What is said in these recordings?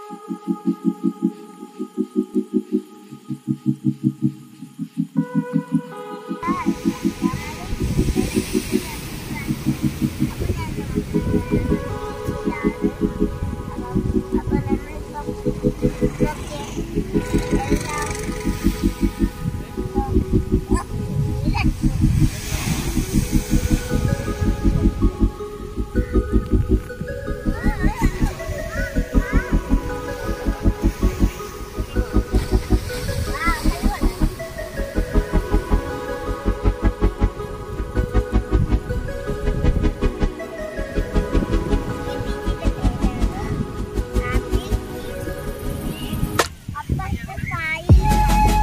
അപ്പുറത്തെ കായലും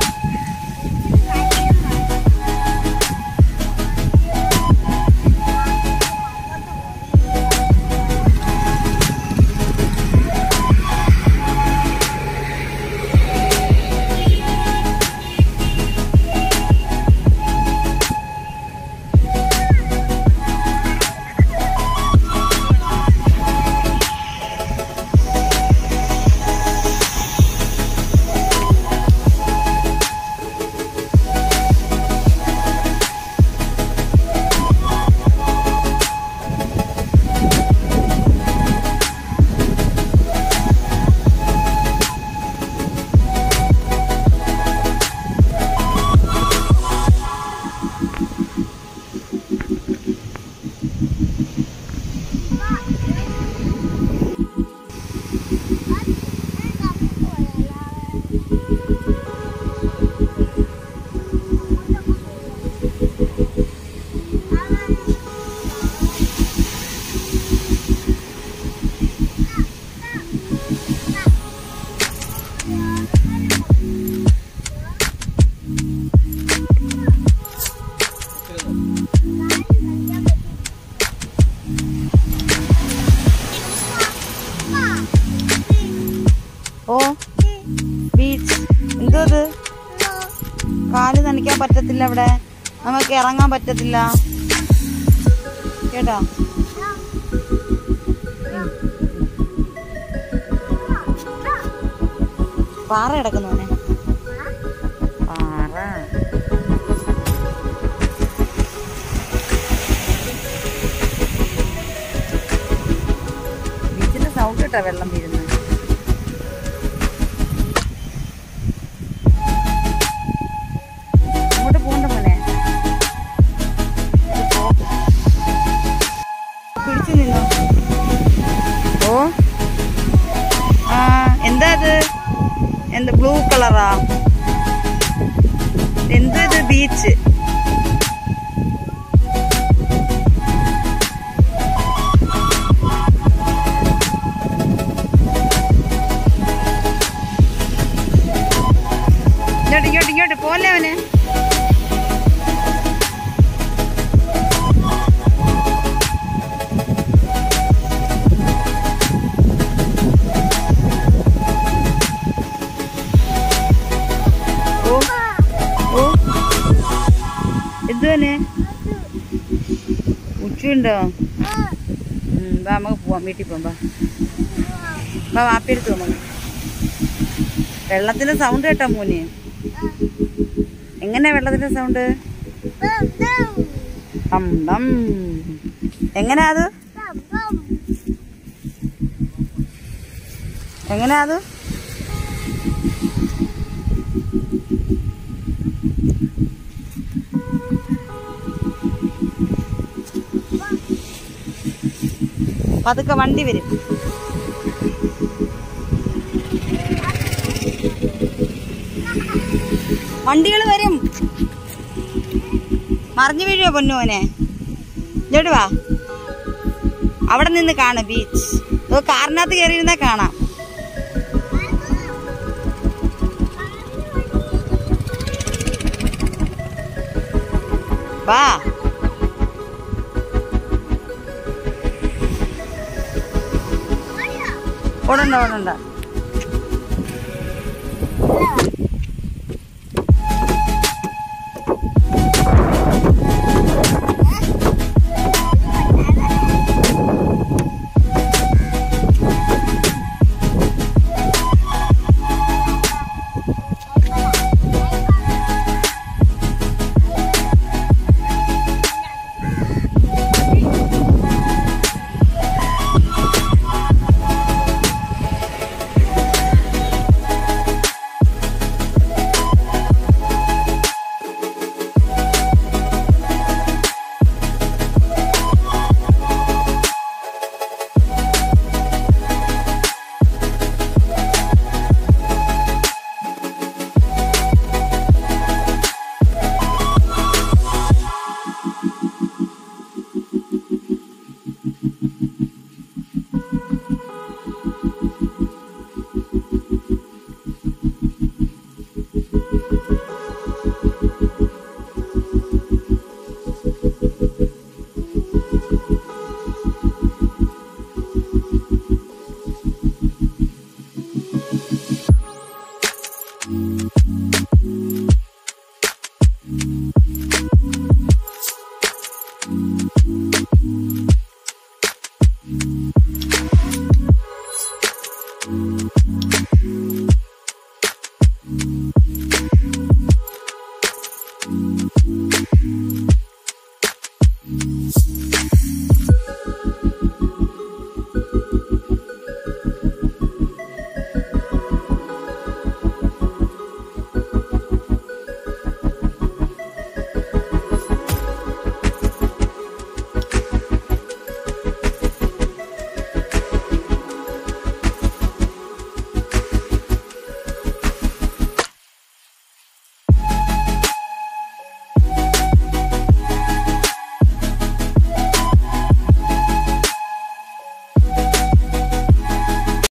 ഓ ബീച്ച് എന്തോ ഇത് കാല് നനയ്ക്കാൻ പറ്റത്തില്ല അവിടെ നമുക്ക് ഇറങ്ങാൻ പറ്റത്തില്ല കേട്ടോ പാറ കിടക്കുന്നവനെ പാറ ബീച്ചിന്റെ സൗണ്ട് കേട്ടാ വെള്ളം വീഴുന്നത് അങ്ങോട്ട് പോകണ്ട മോനെ ഇത് പോ. പിടിച്ചു നിന്നോ ഓ ആ എന്താ ഇത് എന്താ ബ്ലൂ കളറാ എന്താ ഇത് ബീച്ച് ഇങ്ങോട്ട് ഇങ്ങോട്ട് ഇങ്ങോട്ട് പോലെ അവന് ഓ ഓ എന്തുവനെ ഉച്ചയുണ്ടോ ഉം, വാ നമുക്ക് പോവാം വീട്ടിൽ പോവാം വാ വാ വാപ്പിയെടുത്ത് പോവാം നമുക്ക് വെള്ളത്തിന്റെ സൗണ്ട് കേട്ടോ മോനെ എങ്ങനെയാ വെള്ളത്തിന്റെ സൗണ്ട് ഡം ഡം എങ്ങനെയാ അത് എങ്ങനെയാ അത് പതുക്കെ വണ്ടി വരും വണ്ടികൾ വരും മറിഞ്ഞു വീഴുവോ പൊന്നുമോനെ ഇങ്ങോട്ട് വാ അവിടെ നിന്ന് കാണും ബീച്ച് ഓ കാറിനകത്ത് കയറിയിരുന്നാ കാണാം വാ ഓടണ്ട ഓടണ്ട